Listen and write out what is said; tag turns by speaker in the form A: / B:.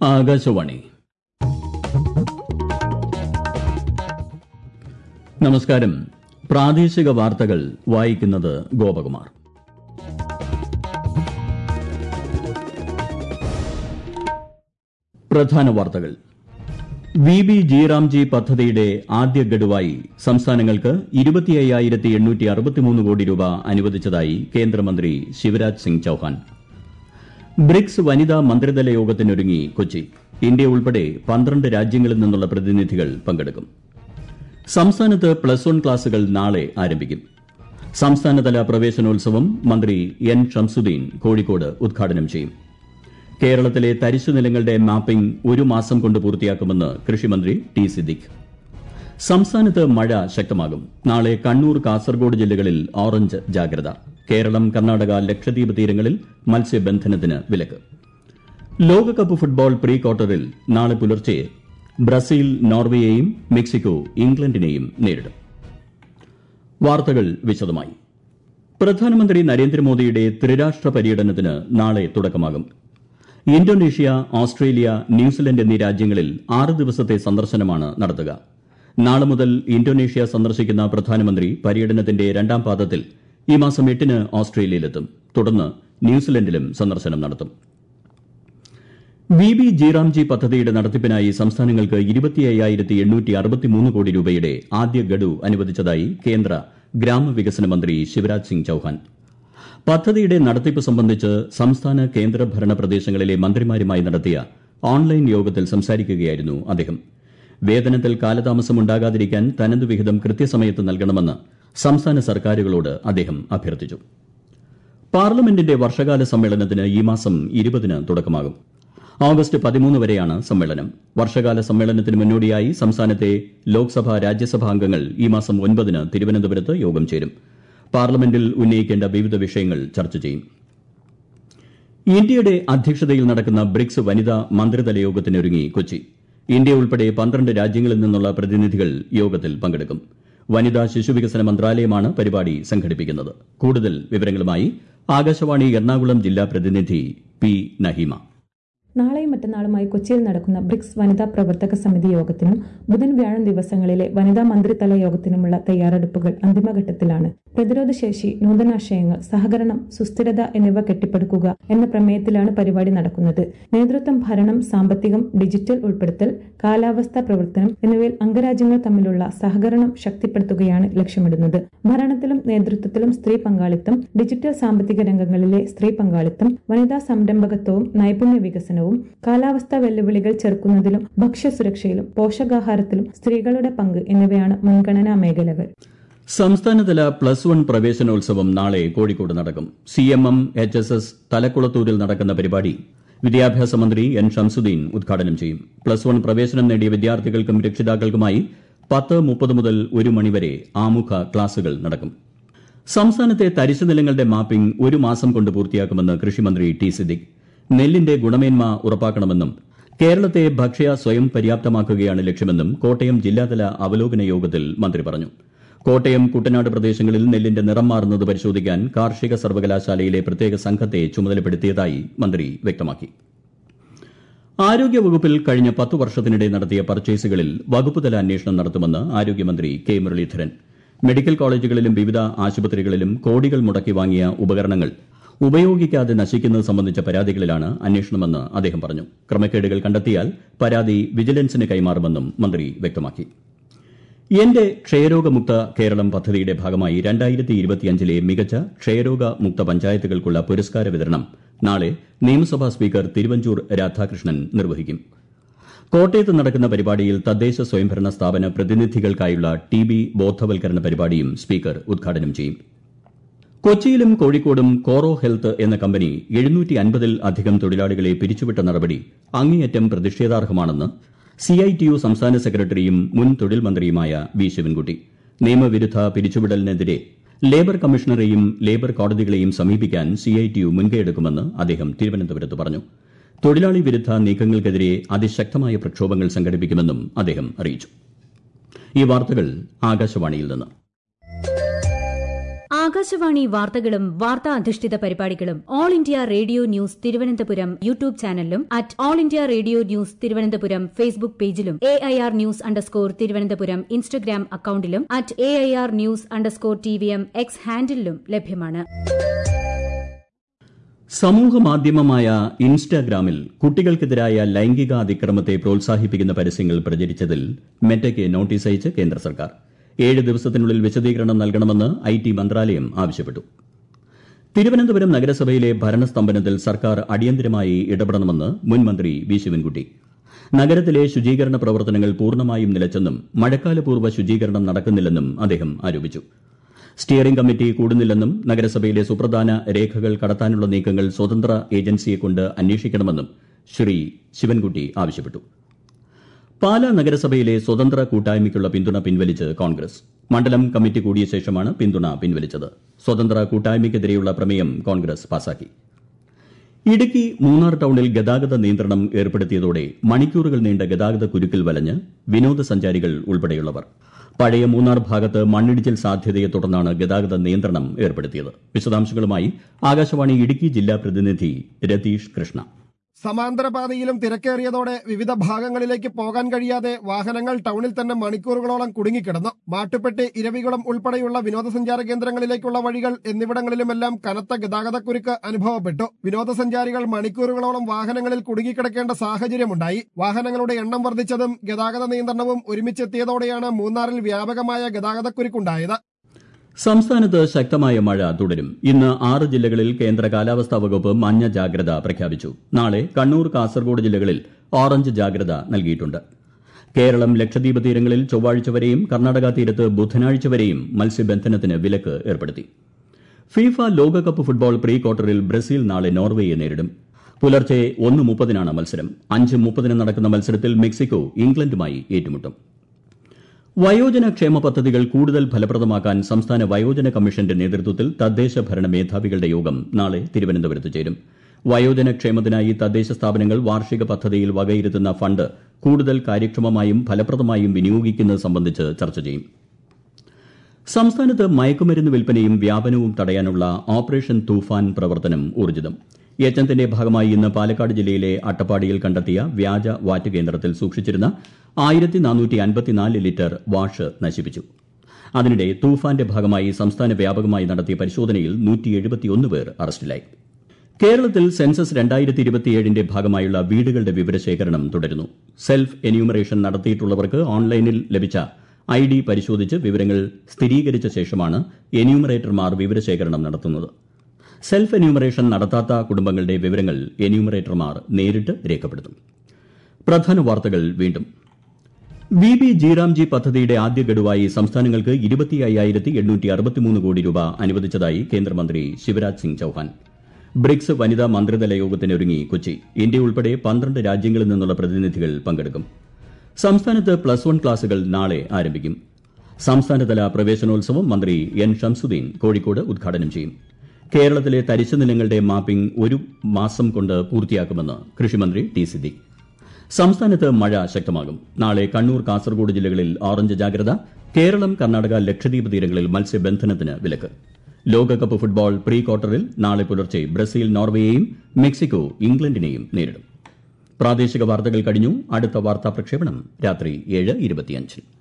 A: ആകാശവാണി നമസ്കാരം പ്രാദേശിക വാർത്തകൾ വായിക്കുന്നത് ഗോപകുമാർ പ്രധാന വാർത്തകൾ വി ബി ജി പദ്ധതിയുടെ ആദ്യ ഗഡുവായി സംസ്ഥാനങ്ങൾക്ക് കോടി രൂപ അനുവദിച്ചതായി കേന്ദ്രമന്ത്രി ശിവരാജ് സിംഗ് ചൌഹാൻ ബ്രിക്സ് വനിതാ മന്ത്രിതല യോഗത്തിനൊരുങ്ങി കൊച്ചി ഇന്ത്യ ഉൾപ്പെടെ പന്ത്രണ്ട് രാജ്യങ്ങളിൽ നിന്നുള്ള പ്രതിനിധികൾ പങ്കെടുക്കും സംസ്ഥാനത്ത് പ്ലസ് വൺ ക്ലാസുകൾ നാളെ ആരംഭിക്കും സംസ്ഥാനതല പ്രവേശനോത്സവം മന്ത്രി എൻ ഷംസുദ്ദീൻ കോഴിക്കോട് ഉദ്ഘാടനം ചെയ്യും കേരളത്തിലെ തരിശു നിലങ്ങളുടെ മാപ്പിംഗ് ഒരു മാസം കൊണ്ട് പൂർത്തിയാക്കുമെന്ന് കൃഷിമന്ത്രി ടി സിദ്ദിഖ് സംസ്ഥാനത്ത് മഴ ശക്തമാകും നാളെ കണ്ണൂർ കാസർഗോഡ് ജില്ലകളിൽ ഓറഞ്ച് ജാഗ്രത കേരളം കർണാടക ലക്ഷദ്വീപ് തീരങ്ങളിൽ മത്സ്യബന്ധനത്തിന് വിലക്ക് ലോകകപ്പ് ഫുട്ബോൾ പ്രീ ക്വാർട്ടറിൽ നാളെ പുലർച്ചെ ബ്രസീൽ നോർവേയെയും മെക്സിക്കോ ഇംഗ്ലണ്ടിനെയും നേരിടും വാർത്തകൾ വിശദമായി പ്രധാനമന്ത്രി നരേന്ദ്രമോദിയുടെ ത്രിരാഷ്ട്ര പര്യടനത്തിന് നാളെ തുടക്കമാകും ഇന്തോനേഷ്യ ഓസ്ട്രേലിയ ന്യൂസിലൻഡ് എന്നീ രാജ്യങ്ങളിൽ ആറ് ദിവസത്തെ സന്ദർശനമാണ് നടത്തുക നാളെ മുതൽ ഇന്തോനേഷ്യ സന്ദർശിക്കുന്ന പ്രധാനമന്ത്രി പര്യടനത്തിന്റെ രണ്ടാം പാദത്തിൽ ഈ മാസം എട്ടിന് ഓസ്ട്രേലിയയിലെത്തും തുടർന്ന് ന്യൂസിലൻഡിലും സന്ദർശനം നടത്തും വി ബി ജി പദ്ധതിയുടെ നടത്തിപ്പിനായി സംസ്ഥാനങ്ങൾക്ക് കോടി രൂപയുടെ ആദ്യ ഗഡു അനുവദിച്ചതായി കേന്ദ്ര ഗ്രാമവികസന മന്ത്രി ശിവരാജ് സിംഗ് ചൌഹാൻ പദ്ധതിയുടെ നടത്തിപ്പ് സംബന്ധിച്ച് സംസ്ഥാന കേന്ദ്രഭരണ പ്രദേശങ്ങളിലെ മന്ത്രിമാരുമായി നടത്തിയ ഓൺലൈൻ യോഗത്തിൽ സംസാരിക്കുകയായിരുന്നു അദ്ദേഹം വേതനത്തിൽ കാലതാമസം ഉണ്ടാകാതിരിക്കാൻ തനതു വിഹിതം കൃത്യസമയത്ത് നൽകണമെന്ന് സംസ്ഥാന സർക്കാരുകളോട് അദ്ദേഹം അഭ്യർത്ഥിച്ചു പാർലമെന്റിന്റെ വർഷകാല സമ്മേളനത്തിന് ഈ മാസം ഇരുപതിന് തുടക്കമാകും ഓഗസ്റ്റ് പതിമൂന്ന് വരെയാണ് സമ്മേളനം വർഷകാല സമ്മേളനത്തിന് മുന്നോടിയായി സംസ്ഥാനത്തെ ലോക്സഭ രാജ്യസഭാ അംഗങ്ങൾ ഈ മാസം ഒൻപതിന് തിരുവനന്തപുരത്ത് യോഗം ചേരും പാർലമെന്റിൽ ഉന്നയിക്കേണ്ട വിവിധ വിഷയങ്ങൾ ചർച്ച ചെയ്യും ഇന്ത്യയുടെ അധ്യക്ഷതയിൽ നടക്കുന്ന ബ്രിക്സ് വനിതാ മന്ത്രിതല യോഗത്തിനൊരുങ്ങി കൊച്ചി ഇന്ത്യ ഉൾപ്പെടെ പന്ത്രണ്ട് രാജ്യങ്ങളിൽ നിന്നുള്ള പ്രതിനിധികൾ യോഗത്തിൽ പങ്കെടുക്കും വനിതാ ശിശുവികസന മന്ത്രാലയമാണ് പരിപാടി സംഘടിപ്പിക്കുന്നത് കൂടുതൽ വിവരങ്ങളുമായി ആകാശവാണി എറണാകുളം ജില്ലാ പ്രതിനിധി പി നഹീമ
B: നാളെയും മറ്റന്നാളുമായി കൊച്ചിയിൽ നടക്കുന്ന ബ്രിക്സ് വനിതാ പ്രവർത്തക സമിതി യോഗത്തിനും ബുധൻ വ്യാഴം ദിവസങ്ങളിലെ വനിതാ മന്ത്രിതല യോഗത്തിനുമുള്ള തയ്യാറെടുപ്പുകൾ അന്തിമഘട്ടത്തിലാണ് പ്രതിരോധശേഷി നൂതനാശയങ്ങൾ സഹകരണം സുസ്ഥിരത എന്നിവ കെട്ടിപ്പടുക്കുക എന്ന പ്രമേയത്തിലാണ് പരിപാടി നടക്കുന്നത് നേതൃത്വം ഭരണം സാമ്പത്തികം ഡിജിറ്റൽ ഉൾപ്പെടുത്തൽ കാലാവസ്ഥാ പ്രവർത്തനം എന്നിവയിൽ അംഗരാജ്യങ്ങൾ തമ്മിലുള്ള സഹകരണം ശക്തിപ്പെടുത്തുകയാണ് ലക്ഷ്യമിടുന്നത് ഭരണത്തിലും നേതൃത്വത്തിലും സ്ത്രീ പങ്കാളിത്തം ഡിജിറ്റൽ സാമ്പത്തിക രംഗങ്ങളിലെ സ്ത്രീ പങ്കാളിത്തം വനിതാ സംരംഭകത്വവും നൈപുണ്യ വികസനവും കാലാവസ്ഥാ വെല്ലുവിളികൾ ചെറുക്കുന്നതിലും ഭക്ഷ്യസുരക്ഷയിലും പോഷകാഹാരത്തിലും സ്ത്രീകളുടെ പങ്ക് എന്നിവയാണ് മുൻഗണനാ മേഖലകൾ
A: സംസ്ഥാനതല പ്ലസ് വൺ പ്രവേശനോത്സവം നാളെ കോഴിക്കോട് നടക്കും C M M H S S തലക്കുളത്തൂരിൽ നടക്കുന്ന പരിപാടി വിദ്യാഭ്യാസ മന്ത്രി എൻ ഷംസുദ്ദീൻ ഉദ്ഘാടനം ചെയ്യും പ്ലസ് വൺ പ്രവേശനം നേടിയ വിദ്യാർത്ഥികൾക്കും രക്ഷിതാക്കൾക്കുമായി പത്ത് മുപ്പത് മുതൽ ഒരു മണിവരെ ആമുഖ ക്ലാസുകൾ നടക്കും സംസ്ഥാനത്തെ തരിശു നിലങ്ങളുടെ മാപ്പിംഗ് ഒരു മാസം കൊണ്ട് പൂർത്തിയാക്കുമെന്ന് കൃഷിമന്ത്രി ടി സിദ്ദിഖ് നെല്ലിന്റെ ഗുണമേന്മ ഉറപ്പാക്കണമെന്നും കേരളത്തെ ഭക്ഷ്യ സ്വയം പര്യാപ്തമാക്കുകയാണ് ലക്ഷ്യമെന്നും കോട്ടയം ജില്ലാതല അവലോകന യോഗത്തിൽ മന്ത്രി പറഞ്ഞു കോട്ടയം കുട്ടനാട് പ്രദേശങ്ങളിൽ നെല്ലിന്റെ നിറം മാറുന്നത് പരിശോധിക്കാൻ കാർഷിക സർവകലാശാലയിലെ പ്രത്യേക സംഘത്തെ ചുമതലപ്പെടുത്തിയതായി മന്ത്രി വ്യക്തമാക്കി ആരോഗ്യവകുപ്പിൽ കഴിഞ്ഞ പത്ത് വർഷത്തിനിടെ നടത്തിയ പർച്ചേസുകളിൽ വകുപ്പുതല അന്വേഷണം നടത്തുമെന്ന് ആരോഗ്യമന്ത്രി കെ മുരളീധരൻ മെഡിക്കൽ കോളേജുകളിലും വിവിധ ആശുപത്രികളിലും കോടികൾ മുടക്കി വാങ്ങിയ ഉപകരണങ്ങൾ ഉപയോഗിക്കാതെ നശിക്കുന്നത് സംബന്ധിച്ച പരാതികളിലാണ് അന്വേഷണമെന്ന് അദ്ദേഹം പറഞ്ഞു ക്രമക്കേടുകൾ കണ്ടെത്തിയാൽ പരാതി വിജിലൻസിന് കൈമാറുമെന്നും മന്ത്രി വ്യക്തമാക്കി എന്റെ ക്ഷയരോഗമുക്ത കേരളം പദ്ധതിയുടെ ഭാഗമായി രണ്ടായിരത്തി ഇരുപത്തിയഞ്ചിലെ മികച്ച ക്ഷയരോഗ മുക്ത പഞ്ചായത്തുകൾക്കുള്ള പുരസ്കാര വിതരണം നാളെ നിയമസഭാ സ്പീക്കർ തിരുവഞ്ചൂർ രാധാകൃഷ്ണൻ നിർവഹിക്കും കോട്ടയത്ത് നടക്കുന്ന പരിപാടിയിൽ തദ്ദേശ സ്വയംഭരണ സ്ഥാപന പ്രതിനിധികൾക്കായുള്ള ടി ബി ബോധവൽക്കരണ പരിപാടിയും സ്പീക്കർ ഉദ്ഘാടനം ചെയ്യും കൊച്ചിയിലും കോഴിക്കോടും കോറോ ഹെൽത്ത് എന്ന കമ്പനി എഴുന്നൂറ്റി അൻപതിൽ അധികം തൊഴിലാളികളെ പിരിച്ചുവിട്ട നടപടി അങ്ങേയറ്റം പ്രതിഷേധാർഹമാണെന്ന് സിഐടിയു സംസ്ഥാന സെക്രട്ടറിയും മുൻ തൊഴിൽ മന്ത്രിയുമായ വി ശിവൻകുട്ടി നിയമവിരുദ്ധ പിരിച്ചുവിടലിനെതിരെ ലേബർ കമ്മീഷണറെയും ലേബർ കോടതികളെയും സമീപിക്കാൻ സിഐടിയു മുൻകൈയെടുക്കുമെന്ന് അദ്ദേഹം തിരുവനന്തപുരത്ത് പറഞ്ഞു തൊഴിലാളി വിരുദ്ധ നീക്കങ്ങൾക്കെതിരെ അതിശക്തമായ പ്രക്ഷോഭങ്ങൾ സംഘടിപ്പിക്കുമെന്നും അദ്ദേഹം അറിയിച്ചു ഈ വാർത്തകൾ ആകാശവാണിയിൽ നിന്ന്
C: ആകാശവാണി വാർത്തകളും വാർത്താ അധിഷ്ഠിത പരിപാടികളും All India Radio news Thiruvananthapuram YouTube ചാനലിലും at All India Radio news Thiruvananthapuram Facebook പേജിലും A I R news underscore Thiruvananthapuram Instagram അക്കൌണ്ടിലും at A I R news underscore T V M X ഹാൻഡിലും ലഭ്യമാണ്
A: സമൂഹ മാധ്യമമായ ഇൻസ്റ്റാഗ്രാമിൽ കുട്ടികൾക്കെതിരായ ലൈംഗിക അതിക്രമത്തെ പ്രോത്സാഹിപ്പിക്കുന്ന പരസ്യങ്ങൾ പ്രചരിച്ചതിൽ മെറ്റയ്ക്ക് നോട്ടീസ് അയച്ച് കേന്ദ്ര സർക്കാർ ഏഴ് ദിവസത്തിനുള്ളിൽ വിശദീകരണം നൽകണമെന്ന് ഐ ടി മന്ത്രാലയം ആവശ്യപ്പെട്ടു തിരുവനന്തപുരം നഗരസഭയിലെ ഭരണസ്തംഭനത്തിൽ സർക്കാർ അടിയന്തരമായി ഇടപെടണമെന്ന് മുൻ മന്ത്രി വി ശിവൻകുട്ടി നഗരത്തിലെ ശുചീകരണ പ്രവർത്തനങ്ങൾ പൂർണ്ണമായും നിലച്ചെന്നും മഴക്കാലപൂർവ്വ ശുചീകരണം നടക്കുന്നില്ലെന്നും അദ്ദേഹം ആരോപിച്ചു സ്റ്റിയറിംഗ് കമ്മിറ്റി കൂടുന്നില്ലെന്നും നഗരസഭയിലെ സുപ്രധാന രേഖകൾ കടത്താനുള്ള നീക്കങ്ങൾ സ്വതന്ത്ര ഏജൻസിയെക്കൊണ്ട് അന്വേഷിക്കണമെന്നും ശ്രീ ശിവൻകുട്ടി ആവശ്യപ്പെട്ടു പാലാ നഗരസഭയിലെ സ്വതന്ത്ര കൂട്ടായ്മയ്ക്കുള്ള പിന്തുണ പിൻവലിച്ച് കോൺഗ്രസ് മണ്ഡലം കമ്മിറ്റി കൂടിയ ശേഷമാണ് പിന്തുണ പിൻവലിച്ചത് സ്വതന്ത്ര കൂട്ടായ്മയ്ക്കെതിരെയുള്ള പ്രമേയം കോൺഗ്രസ് പാസാക്കി ഇടുക്കി മൂന്നാർ ടൌണിൽ ഗതാഗത നിയന്ത്രണം ഏർപ്പെടുത്തിയതോടെ മണിക്കൂറുകൾ നീണ്ട ഗതാഗത കുരുക്കിൽ വലഞ്ഞ് വിനോദസഞ്ചാരികൾ ഉൾപ്പെടെയുള്ളവർ പഴയ മൂന്നാർ ഭാഗത്ത് മണ്ണിടിച്ചിൽ സാധ്യതയെ തുടർന്നാണ് ഗതാഗത നിയന്ത്രണം ഏർപ്പെടുത്തിയത് വിശദാംശങ്ങളുമായി ആകാശവാണി ഇടുക്കി ജില്ലാ പ്രതിനിധി രതീഷ് കൃഷ്ണ
D: സമാന്തര പാതയിലും തിരക്കേറിയതോടെ വിവിധ ഭാഗങ്ങളിലേക്ക് പോകാൻ കഴിയാതെ വാഹനങ്ങൾ ടൗണിൽ തന്നെ മണിക്കൂറുകളോളം കുടുങ്ങിക്കിടന്നു മാട്ടുപ്പെട്ടി ഇരവികുളം ഉൾപ്പെടെയുള്ള വിനോദസഞ്ചാര കേന്ദ്രങ്ങളിലേക്കുള്ള വഴികൾ എന്നിവിടങ്ങളിലുമെല്ലാം കനത്ത ഗതാഗതക്കുരുക്ക് അനുഭവപ്പെട്ടു വിനോദസഞ്ചാരികൾ മണിക്കൂറുകളോളം വാഹനങ്ങളിൽ കുടുങ്ങിക്കിടക്കേണ്ട സാഹചര്യമുണ്ടായി വാഹനങ്ങളുടെ എണ്ണം വർദ്ധിച്ചതും ഗതാഗത നിയന്ത്രണവും ഒരുമിച്ചെത്തിയതോടെയാണ് മൂന്നാറിൽ വ്യാപകമായ ഗതാഗതക്കുരുക്കുണ്ടായത്
A: സംസ്ഥാനത്ത് ശക്തമായ മഴ തുടരും ഇന്ന് ആറ് ജില്ലകളിൽ കേന്ദ്ര കാലാവസ്ഥാ വകുപ്പ് മഞ്ഞ ജാഗ്രത പ്രഖ്യാപിച്ചു നാളെ കണ്ണൂർ കാസർഗോഡ് ജില്ലകളിൽ ഓറഞ്ച് ജാഗ്രത നൽകിയിട്ടുണ്ട് കേരളം ലക്ഷദ്വീപ് തീരങ്ങളിൽ ചൊവ്വാഴ്ച വരെയും കർണാടക തീരത്ത് ബുധനാഴ്ച വരെയും മത്സ്യബന്ധനത്തിന് വിലക്ക് ഏർപ്പെടുത്തി ഫിഫ ലോകകപ്പ് ഫുട്ബോൾ പ്രീ ക്വാർട്ടറിൽ ബ്രസീൽ നാളെ നോർവേയെ നേരിടും പുലർച്ചെ ഒന്ന് മുപ്പതിനാണ് മത്സരം അഞ്ച് മുപ്പതിന് നടക്കുന്ന മത്സരത്തിൽ മെക്സിക്കോ ഇംഗ്ലണ്ടുമായി ഏറ്റുമുട്ടും വയോജന ക്ഷേമ പദ്ധതികൾ കൂടുതൽ ഫലപ്രദമാക്കാൻ സംസ്ഥാന വയോജന കമ്മീഷന്റെ നേതൃത്വത്തിൽ തദ്ദേശ ഭരണ മേധാവികളുടെ യോഗം നാളെ തിരുവനന്തപുരത്ത് ചേരും വയോജന ക്ഷേമത്തിനായി തദ്ദേശ സ്ഥാപനങ്ങൾ വാർഷിക പദ്ധതിയിൽ വകയിരുത്തുന്ന ഫണ്ട് കൂടുതൽ കാര്യക്ഷമമായും ഫലപ്രദമായും വിനിയോഗിക്കുന്നത് സംബന്ധിച്ച് ചർച്ച ചെയ്യും സംസ്ഥാനത്ത് മയക്കുമരുന്ന് വിൽപ്പനയും വ്യാപനവും തടയാനുള്ള ഓപ്പറേഷൻ തൂഫാൻ പ്രവർത്തനം ഊർജിതം യജ്ഞത്തിന്റെ ഭാഗമായി ഇന്ന് പാലക്കാട് ജില്ലയിലെ അട്ടപ്പാടിയിൽ കണ്ടെത്തിയ വ്യാജ വാറ്റ് കേന്ദ്രത്തിൽ സൂക്ഷിച്ചിരുന്ന ആയിരത്തി നാനൂറ്റി അൻപത്തിനാല് ലിറ്റർ വാഷ് നശിപ്പിച്ചു അതിനിടെ തൂഫാന്റെ ഭാഗമായി സംസ്ഥാന വ്യാപകമായി നടത്തിയ പരിശോധനയിൽ നൂറ്റി എഴുപത്തിയൊന്ന് പേർ അറസ്റ്റിലായി കേരളത്തിൽ സെൻസസ് രണ്ടായിരത്തി ഇരുപത്തിയേഴിന്റെ ഭാഗമായുള്ള വീടുകളുടെ വിവരശേഖരണം തുടരുന്നു സെൽഫ് എന്യൂമറേഷൻ നടത്തിയിട്ടുള്ളവർക്ക് ഓൺലൈനിൽ ലഭിച്ച ഐ ഡി പരിശോധിച്ച് വിവരങ്ങൾ സ്ഥിരീകരിച്ച ശേഷമാണ് എന്യൂമറേറ്റർമാർ വിവരശേഖരണം നടത്തുന്നത് സെൽഫ് എന്യൂമറേഷൻ നടത്താത്ത കുടുംബങ്ങളുടെ വിവരങ്ങൾ എന്യൂമറേറ്റർമാർ നേരിട്ട് രേഖപ്പെടുത്തും പ്രധാന വാർത്തകൾ വീണ്ടും വി ബി ജീറാംജി പദ്ധതിയുടെ ആദ്യ ഗഡുവായി സംസ്ഥാനങ്ങൾക്ക് ഇരുപത്തി അയ്യായിരത്തി എണ്ണൂറ്റി അറുപത്തിമൂന്ന് കോടി രൂപ അനുവദിച്ചതായി കേന്ദ്രമന്ത്രി ശിവരാജ് സിംഗ് ചൌഹാൻ ബ്രിക്സ് വനിതാ മന്ത്രിതല യോഗത്തിനൊരുങ്ങി കൊച്ചി ഇന്ത്യ ഉൾപ്പെടെ പന്ത്രണ്ട് രാജ്യങ്ങളിൽ നിന്നുള്ള പ്രതിനിധികൾ പങ്കെടുക്കും സംസ്ഥാനത്ത് പ്ലസ് വൺ ക്ലാസുകൾ നാളെ ആരംഭിക്കും സംസ്ഥാനതല പ്രവേശനോത്സവം മന്ത്രി എൻ ഷംസുദ്ദീൻ കോഴിക്കോട് ഉദ്ഘാടനം ചെയ്യും കേരളത്തിലെ തരിശു നിലങ്ങളുടെ മാപ്പിംഗ് ഒരു മാസം കൊണ്ട് പൂർത്തിയാക്കുമെന്ന് കൃഷിമന്ത്രി ടി സിദ്ദിഖ് സംസ്ഥാനത്ത് മഴ ശക്തമാകും നാളെ കണ്ണൂർ കാസർഗോഡ് ജില്ലകളിൽ ഓറഞ്ച് ജാഗ്രത കേരളം കർണാടക ലക്ഷദ്വീപ് തീരങ്ങളിൽ മത്സ്യബന്ധനത്തിന് വിലക്ക് ലോകകപ്പ് ഫുട്ബോൾ പ്രീ ക്വാർട്ടറിൽ നാളെ പുലർച്ചെ ബ്രസീൽ നോർവേയെയും മെക്സിക്കോ ഇംഗ്ലണ്ടിനെയും നേരിടും പ്രാദേശിക വാർത്തകൾ കഴിഞ്ഞു അടുത്ത വാർത്താ പ്രക്ഷേപണം രാത്രി ഏഴ് ഇരുപത്തിയഞ്ചിന്